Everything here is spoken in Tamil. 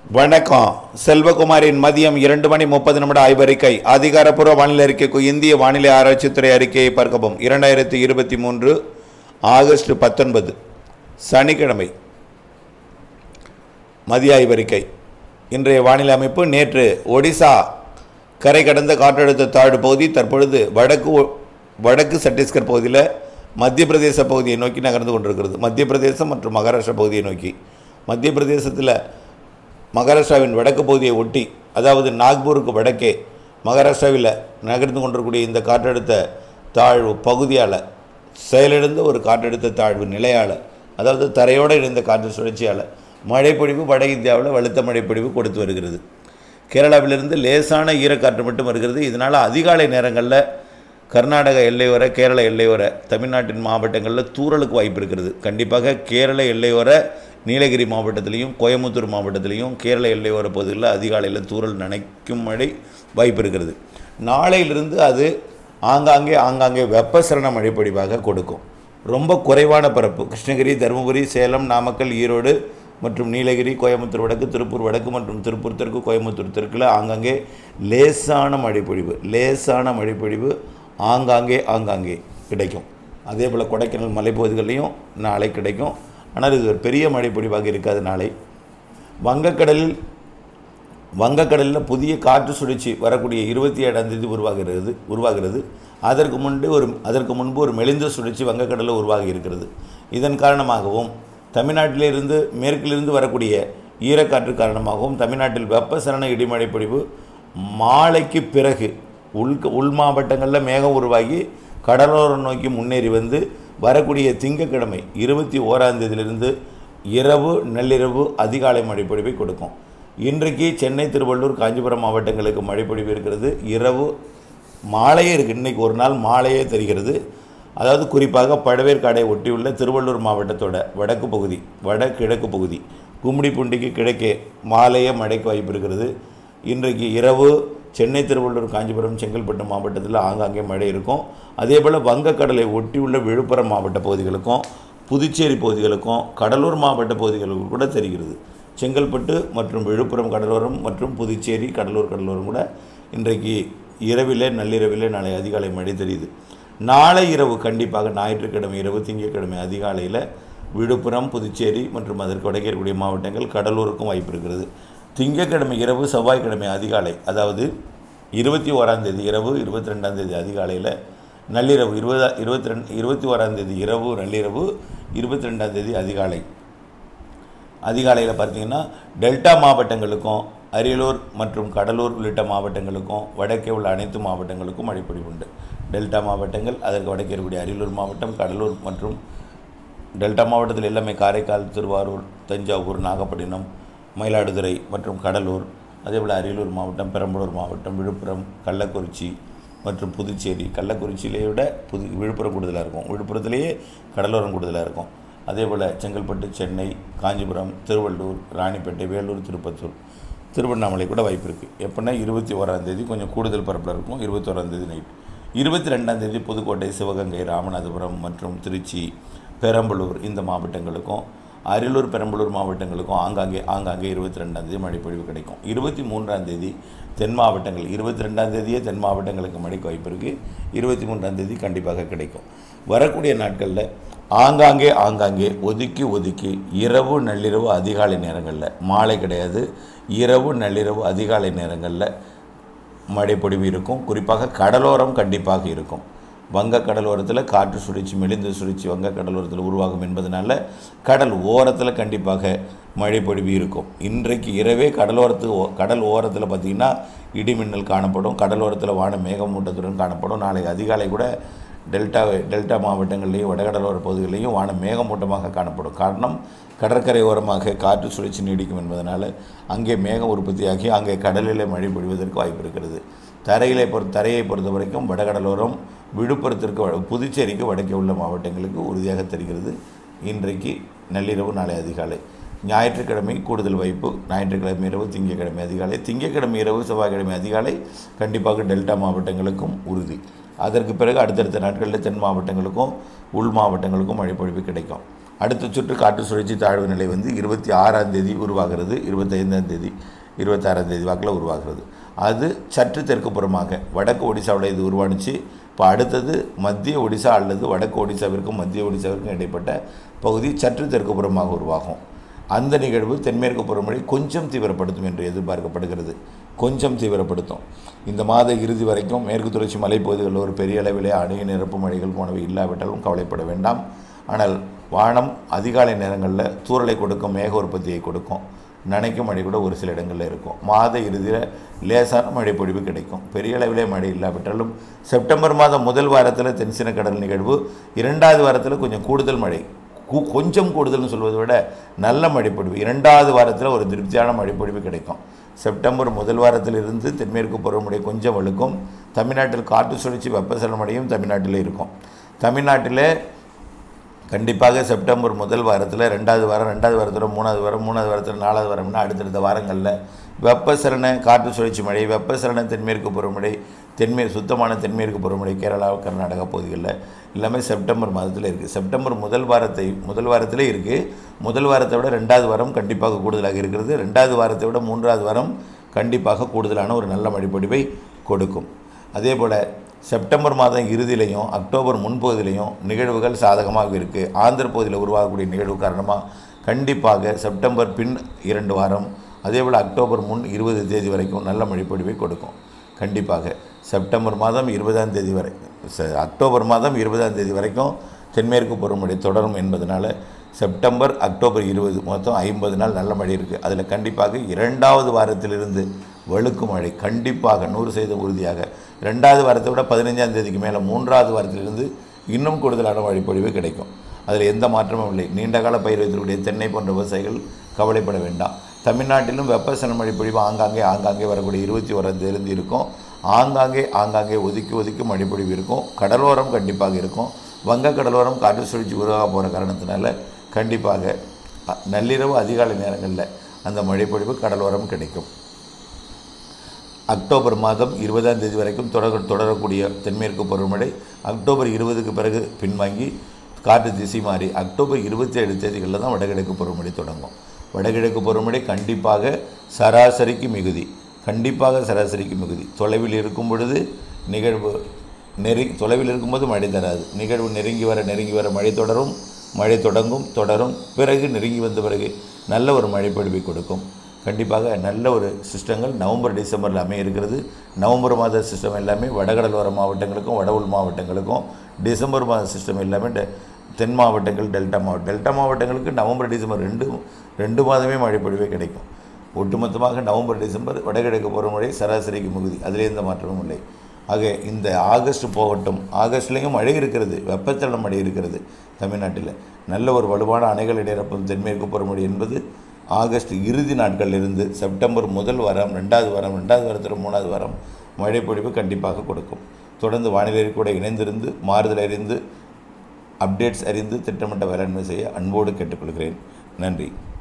வணக்கம் செல்வகுமாரின் மதியம் இரண்டு மணி முப்பது நிமிட ஆய்வறிக்கை அதிகாரப்பூர்வ வானிலை அறிக்கைக்கு இந்திய வானிலை ஆராய்ச்சித்துறை அறிக்கையை பார்க்கவும் இரண்டாயிரத்தி இருபத்தி மூன்று ஆகஸ்ட் பத்தொன்பது சனிக்கிழமை மதிய ஆய்வறிக்கை இன்றைய வானிலை அமைப்பு நேற்று ஒடிசா கரை கடந்த காற்றழுத்த தாழ்வு பகுதி தற்பொழுது வடக்கு ஒ- வடக்கு சத்தீஸ்கர் பகுதியில் மத்திய பிரதேச பகுதியை நோக்கி நகர்ந்து கொண்டிருக்கிறது மத்திய பிரதேசம் மற்றும் மகாராஷ்டிரா பகுதியை நோக்கி மத்திய பிரதேசத்தில் மகாராஷ்டிராவின் வடக்கு பகுதியை ஒட்டி அதாவது நாக்பூருக்கு வடக்கே மகாராஷ்டிராவில் நகர்ந்து கொண்டிருக்கக்கூடிய இந்த காற்றழுத்த தாழ்வு பகுதியால் செயலிழந்த ஒரு காற்றழுத்த தாழ்வு நிலையால் அதாவது தரையோடு இணைந்த காற்று சுழற்சியால் மழைப்பொழிவு வட இந்தியாவில் வலுத்த மழைப்பொழிவு கொடுத்து வருகிறது கேரளாவிலிருந்து லேசான ஈரக்காற்று மட்டும் வருகிறது இதனால் அதிகாலை நேரங்களில் கர்நாடக எல்லையோர கேரள எல்லையோர தமிழ்நாட்டின் மாவட்டங்களில் தூறலுக்கு வாய்ப்பு இருக்கிறது கண்டிப்பாக கேரள எல்லையோர நீலகிரி மாவட்டத்திலையும் கோயம்புத்தூர் மாவட்டத்திலையும் கேரள எல்லையோர பகுதிகளில் அதிகாலையில் தூறல் நனைக்கும் மழை வாய்ப்பு இருக்கிறது நாளையிலிருந்து அது ஆங்காங்கே ஆங்காங்கே வெப்பசலன மழைப்பொழிவாக கொடுக்கும் ரொம்ப குறைவான பரப்பு கிருஷ்ணகிரி தருமபுரி சேலம் நாமக்கல் ஈரோடு மற்றும் நீலகிரி கோயம்புத்தூர் வடக்கு திருப்பூர் வடக்கு மற்றும் திருப்பூர் தெற்கு கோயம்புத்தூர் தெற்கில் ஆங்காங்கே லேசான மழைப்பொழிவு லேசான மழைப்பொழிவு ஆங்காங்கே ஆங்காங்கே கிடைக்கும் அதே போல் கொடைக்கானல் மலைப்பகுதிகளிலையும் நாளை கிடைக்கும் ஆனால் இது ஒரு பெரிய மழைப்பொழிவாக இருக்காது நாளை வங்கக்கடலில் வங்கக்கடலில் புதிய காற்று சுழற்சி வரக்கூடிய இருபத்தி ஏழாம் தேதி உருவாகிறது உருவாகிறது அதற்கு முன்பு ஒரு அதற்கு முன்பு ஒரு மெலிந்த சுழற்சி வங்கக்கடலில் உருவாகி இருக்கிறது இதன் காரணமாகவும் தமிழ்நாட்டிலிருந்து மேற்கிலிருந்து வரக்கூடிய ஈரக்காற்று காரணமாகவும் தமிழ்நாட்டில் வெப்பசலன இடிமழை பொழிவு மாலைக்கு பிறகு உள் உள் மாவட்டங்களில் மேகம் உருவாகி கடலோரம் நோக்கி முன்னேறி வந்து வரக்கூடிய திங்கட்கிழமை இருபத்தி ஓராம் தேதியிலிருந்து இரவு நள்ளிரவு அதிகாலை மழைப்பொழிவை கொடுக்கும் இன்றைக்கு சென்னை திருவள்ளூர் காஞ்சிபுரம் மாவட்டங்களுக்கு மழைப்பொழிவு இருக்கிறது இரவு மாலையே இருக்குது இன்றைக்கி ஒரு நாள் மாலையே தெரிகிறது அதாவது குறிப்பாக பழவேற்காடை ஒட்டியுள்ள திருவள்ளூர் மாவட்டத்தோட வடக்கு பகுதி வடகிழக்கு பகுதி கும்மிடிப்பூண்டிக்கு கிழக்கே மாலையே மழைக்கு வாய்ப்பு இருக்கிறது இன்றைக்கு இரவு சென்னை திருவள்ளூர் காஞ்சிபுரம் செங்கல்பட்டு மாவட்டத்தில் ஆங்காங்கே மழை இருக்கும் அதே போல் வங்கக்கடலை ஒட்டியுள்ள விழுப்புரம் மாவட்ட பகுதிகளுக்கும் புதுச்சேரி பகுதிகளுக்கும் கடலூர் மாவட்ட பகுதிகளுக்கும் கூட தெரிகிறது செங்கல்பட்டு மற்றும் விழுப்புரம் கடலோரம் மற்றும் புதுச்சேரி கடலூர் கடலோரம் கூட இன்றைக்கு இரவிலே நள்ளிரவிலே நாளை அதிகாலை மழை தெரியுது நாளை இரவு கண்டிப்பாக ஞாயிற்றுக்கிழமை இரவு திங்கட்கிழமை அதிகாலையில் விழுப்புரம் புதுச்சேரி மற்றும் அதற்கு வடக்கே இருக்கக்கூடிய மாவட்டங்கள் கடலூருக்கும் வாய்ப்பு இருக்கிறது திங்கட்கிழமை இரவு செவ்வாய்க்கிழமை அதிகாலை அதாவது இருபத்தி ஓராம் தேதி இரவு இருபத்தி ரெண்டாம் தேதி அதிகாலையில் நள்ளிரவு இருபதா இருபத்தி ரெண்டு இருபத்தி ஓராம் தேதி இரவு நள்ளிரவு இருபத்தி ரெண்டாம் தேதி அதிகாலை அதிகாலையில் பார்த்தீங்கன்னா டெல்டா மாவட்டங்களுக்கும் அரியலூர் மற்றும் கடலூர் உள்ளிட்ட மாவட்டங்களுக்கும் வடக்கே உள்ள அனைத்து மாவட்டங்களுக்கும் மழைப்பொழிவு உண்டு டெல்டா மாவட்டங்கள் அதற்கு வடக்கே இருக்கக்கூடிய அரியலூர் மாவட்டம் கடலூர் மற்றும் டெல்டா மாவட்டத்தில் எல்லாமே காரைக்கால் திருவாரூர் தஞ்சாவூர் நாகப்பட்டினம் மயிலாடுதுறை மற்றும் கடலூர் அதேபோல் அரியலூர் மாவட்டம் பெரம்பலூர் மாவட்டம் விழுப்புரம் கள்ளக்குறிச்சி மற்றும் புதுச்சேரி கள்ளக்குறிச்சியிலே விட புது விழுப்புரம் கூடுதலாக இருக்கும் விழுப்புரத்திலேயே கடலோரம் கூடுதலாக இருக்கும் அதே போல் செங்கல்பட்டு சென்னை காஞ்சிபுரம் திருவள்ளூர் ராணிப்பேட்டை வேலூர் திருப்பத்தூர் திருவண்ணாமலை கூட வாய்ப்பு இருக்குது எப்படின்னா இருபத்தி ஓராம் தேதி கொஞ்சம் கூடுதல் பரப்பில் இருக்கும் இருபத்தி ஓராம் தேதி நைட் இருபத்தி ரெண்டாம் தேதி புதுக்கோட்டை சிவகங்கை ராமநாதபுரம் மற்றும் திருச்சி பெரம்பலூர் இந்த மாவட்டங்களுக்கும் அரியலூர் பெரம்பலூர் மாவட்டங்களுக்கும் ஆங்காங்கே ஆங்காங்கே இருபத்தி ரெண்டாம் தேதி மழைப்பொழிவு கிடைக்கும் இருபத்தி மூன்றாம் தேதி தென் மாவட்டங்கள் இருபத்தி ரெண்டாம் தேதியே தென் மாவட்டங்களுக்கு மழைக்கு வாய்ப்பு இருக்குது இருபத்தி மூன்றாம் தேதி கண்டிப்பாக கிடைக்கும் வரக்கூடிய நாட்களில் ஆங்காங்கே ஆங்காங்கே ஒதுக்கி ஒதுக்கி இரவு நள்ளிரவு அதிகாலை நேரங்களில் மாலை கிடையாது இரவு நள்ளிரவு அதிகாலை நேரங்களில் மழைப்பொழிவு இருக்கும் குறிப்பாக கடலோரம் கண்டிப்பாக இருக்கும் வங்க கடலோரத்தில் காற்று சுழற்சி மெலிந்த சுழற்சி வங்க கடலோரத்தில் உருவாகும் என்பதனால கடல் ஓரத்தில் கண்டிப்பாக மழைப்பொழிவு இருக்கும் இன்றைக்கு இரவே கடலோரத்து ஓ- கடல் ஓரத்தில் பார்த்திங்கன்னா இடிமின்னல் காணப்படும் கடலோரத்தில் வான மேகமூட்டத்துடன் காணப்படும் நாளை அதிகாலை கூட டெல்டா டெல்டா மாவட்டங்கள்லேயும் வடகடலோர பகுதிகளிலையும் வானம் மேகமூட்டமாக காணப்படும் காரணம் கடற்கரை ஓரமாக காற்று சுழற்சி நீடிக்கும் என்பதனால் அங்கே மேகம் உற்பத்தியாகி அங்கே கடலிலே மழை பொழிவதற்கு வாய்ப்பு இருக்கிறது தரையிலே பொறுத்த தரையை பொறுத்த வரைக்கும் வடகடலோரம் விழுப்புரத்திற்கு வட- புதுச்சேரிக்கு வடக்கே உள்ள மாவட்டங்களுக்கு உறுதியாக தெரிகிறது இன்றைக்கு நள்ளிரவு நாளை அதிகாலை ஞாயிற்றுக்கிழமை கூடுதல் வாய்ப்பு ஞாயிற்றுக்கிழமை இரவு திங்கட்கிழமை அதிகாலை திங்கட்கிழமை இரவு செவ்வாய்க்கிழமை அதிகாலை கண்டிப்பாக டெல்டா மாவட்டங்களுக்கும் உறுதி அதற்கு பிறகு அடுத்தடுத்த நாட்களில் தென் மாவட்டங்களுக்கும் உள் மாவட்டங்களுக்கும் மழைப்பொழிவு கிடைக்கும் அடுத்த சுற்று காற்று சுழற்சி தாழ்வு நிலை வந்து இருபத்தி ஆறாம் தேதி உருவாகிறது இருபத்தைந்தாம் தேதி இருபத்தாறாம் தேதி வாக்கில் உருவாகிறது அது சற்று தெற்கு புறமாக வடக்கு ஒடிசாவில் இது உருவானுச்சு இப்போ அடுத்தது மத்திய ஒடிசா அல்லது வடக்கு ஒடிசாவிற்கும் மத்திய ஒடிசாவிற்கும் இடைப்பட்ட பகுதி சற்று தெற்கு புறமாக உருவாகும் அந்த நிகழ்வு தென்மேற்கு பருவமழை கொஞ்சம் தீவிரப்படுத்தும் என்று எதிர்பார்க்கப்படுகிறது கொஞ்சம் தீவிரப்படுத்தும் இந்த மாத இறுதி வரைக்கும் மேற்கு தொடர்ச்சி மலைப்பகுதிகளில் ஒரு பெரிய அளவிலே அணைய நிரப்பு மழைகள் போனவை இல்லாவிட்டாலும் கவலைப்பட வேண்டாம் ஆனால் வானம் அதிகாலை நேரங்களில் தூறலை கொடுக்கும் மேக உற்பத்தியை கொடுக்கும் நனைக்கும் மழை கூட ஒரு சில இடங்களில் இருக்கும் மாத இறுதியில் லேசான மழை பொழிவு கிடைக்கும் பெரிய அளவிலே மழை இல்லாவிட்டாலும் செப்டம்பர் மாதம் முதல் வாரத்தில் தென்சின கடல் நிகழ்வு இரண்டாவது வாரத்தில் கொஞ்சம் கூடுதல் மழை கு- கொஞ்சம் கூடுதல்னு சொல்வதை விட நல்ல மழைப்பொழிவு இரண்டாவது வாரத்தில் ஒரு திருப்தியான மழைப்பொழிவு கிடைக்கும் செப்டம்பர் முதல் வாரத்திலிருந்து தென்மேற்கு பருவமழை கொஞ்சம் வலுக்கும் தமிழ்நாட்டில் காற்று சுழற்சி வெப்பசலன மழையும் தமிழ்நாட்டில் இருக்கும் தமிழ்நாட்டில் கண்டிப்பாக செப்டம்பர் முதல் வாரத்தில் ரெண்டாவது வாரம் ரெண்டாவது வாரத்தில் மூணாவது வாரம் மூணாவது வாரத்தில் நாலாவது வாரம்னா அடுத்தடுத்த வாரங்களில் வெப்பசலன காற்று சுழற்சி மழை வெப்பசலன தென்மேற்கு பருவமழை தென்மே சுத்தமான தென்மேற்கு பருவமழை கேரளா கர்நாடகா பகுதிகளில் எல்லாமே செப்டம்பர் மாதத்தில் இருக்குது செப்டம்பர் முதல் வாரத்தை முதல் வாரத்திலே இருக்குது முதல் வாரத்தை விட ரெண்டாவது வாரம் கண்டிப்பாக கூடுதலாக இருக்கிறது ரெண்டாவது வாரத்தை விட மூன்றாவது வாரம் கண்டிப்பாக கூடுதலான ஒரு நல்ல மழைப்பொழிவை கொடுக்கும் அதே போல் செப்டம்பர் மாதம் இறுதியிலையும் அக்டோபர் முன்பகுதியிலையும் நிகழ்வுகள் சாதகமாக இருக்குது ஆந்திர பகுதியில் உருவாகக்கூடிய நிகழ்வு காரணமாக கண்டிப்பாக செப்டம்பர் பின் இரண்டு வாரம் அதேபோல் அக்டோபர் முன் இருபது தேதி வரைக்கும் நல்ல மழைப்பொழிவை கொடுக்கும் கண்டிப்பாக செப்டம்பர் மாதம் இருபதாம் தேதி வரை ச- அக்டோபர் மாதம் இருபதாம் தேதி வரைக்கும் தென்மேற்கு பருவமழை தொடரும் என்பதனால செப்டம்பர் அக்டோபர் இருபது மொத்தம் ஐம்பது நாள் நல்ல மழை இருக்குது அதில் கண்டிப்பாக இரண்டாவது வாரத்திலிருந்து வழுக்கு மழை கண்டிப்பாக நூறு சதவீதம் உறுதியாக ரெண்டாவது வாரத்தை விட பதினஞ்சாம் தேதிக்கு மேலே மூன்றாவது வாரத்திலிருந்து இன்னும் கூடுதலான மழைப்பொழிவு கிடைக்கும் அதில் எந்த மாற்றமும் இல்லை நீண்டகால பயிர் வைத்திருக்கக்கூடிய தென்னை போன்ற விவசாயிகள் கவலைப்பட வேண்டாம் தமிழ்நாட்டிலும் வெப்பசலன மழைப்பொழிவு ஆங்காங்கே ஆங்காங்கே வரக்கூடிய இருபத்தி ஓராம் தேதியிலிருந்து இருக்கும் ஆங்காங்கே ஆங்காங்கே ஒதுக்கி ஒதுக்கி மழைப்பொழிவு இருக்கும் கடலோரம் கண்டிப்பாக இருக்கும் வங்க கடலோரம் காற்று சுழற்சி உருவாக போகிற காரணத்தினால கண்டிப்பாக அ- நள்ளிரவு அதிகாலை நேரங்களில் அந்த மழைப்பொழிவு கடலோரம் கிடைக்கும் அக்டோபர் மாதம் இருபதாம் தேதி வரைக்கும் தொடர தொடரக்கூடிய தென்மேற்கு பருவமழை அக்டோபர் இருபதுக்கு பிறகு பின்வாங்கி காற்று திசை மாறி அக்டோபர் இருபத்தி ஏழு தேதிகளில் தான் வடகிழக்கு பருவமழை தொடங்கும் வடகிழக்கு பருவமழை கண்டிப்பாக சராசரிக்கு மிகுதி கண்டிப்பாக சராசரிக்கு மிகுதி தொலைவில் இருக்கும் பொழுது நிகழ்வு நெரு தொலைவில் இருக்கும்போது மழை தராது நிகழ்வு நெருங்கி வர நெருங்கி வர மழை தொடரும் மழை தொடங்கும் தொடரும் பிறகு நெருங்கி வந்த பிறகு நல்ல ஒரு மழை பொழிவை கொடுக்கும் கண்டிப்பாக நல்ல ஒரு சிஸ்டங்கள் நவம்பர் டிசம்பரில் அமைய இருக்கிறது நவம்பர் மாத சிஸ்டம் எல்லாமே வடகடலோர மாவட்டங்களுக்கும் வட உள் மாவட்டங்களுக்கும் டிசம்பர் மாத சிஸ்டம் எல்லாமே டெ- தென் மாவட்டங்கள் டெல்டா மாவட்டம் டெல்டா மாவட்டங்களுக்கு நவம்பர் டிசம்பர் ரெண்டு ரெண்டு மாதமே மழை பொழிவே கிடைக்கும் ஒட்டுமொத்தமாக நவம்பர் டிசம்பர் வடகிழக்கு பருவமழை சராசரிக்கு மிகுதி அதில் எந்த மாற்றமும் இல்லை ஆக இந்த ஆகஸ்ட் போகட்டும் ஆகஸ்ட்லேயும் மழை இருக்கிறது வெப்பச்சலன மழை இருக்கிறது தமிழ்நாட்டில் நல்ல ஒரு வலுவான அணைகளை நிரப்பும் தென்மேற்கு பருவமழை என்பது ஆகஸ்ட் இறுதி நாட்களிலிருந்து செப்டம்பர் முதல் வாரம் ரெண்டாவது வாரம் ரெண்டாவது வாரத்தில் மூணாவது வாரம் மழை பொழிவு கண்டிப்பாக கொடுக்கும் தொடர்ந்து வானிலை கூட இணைந்திருந்து மாறுதல் அறிந்து அப்டேட்ஸ் அறிந்து திட்டமிட்ட வேளாண்மை செய்ய அன்போடு கேட்டுக்கொள்கிறேன் நன்றி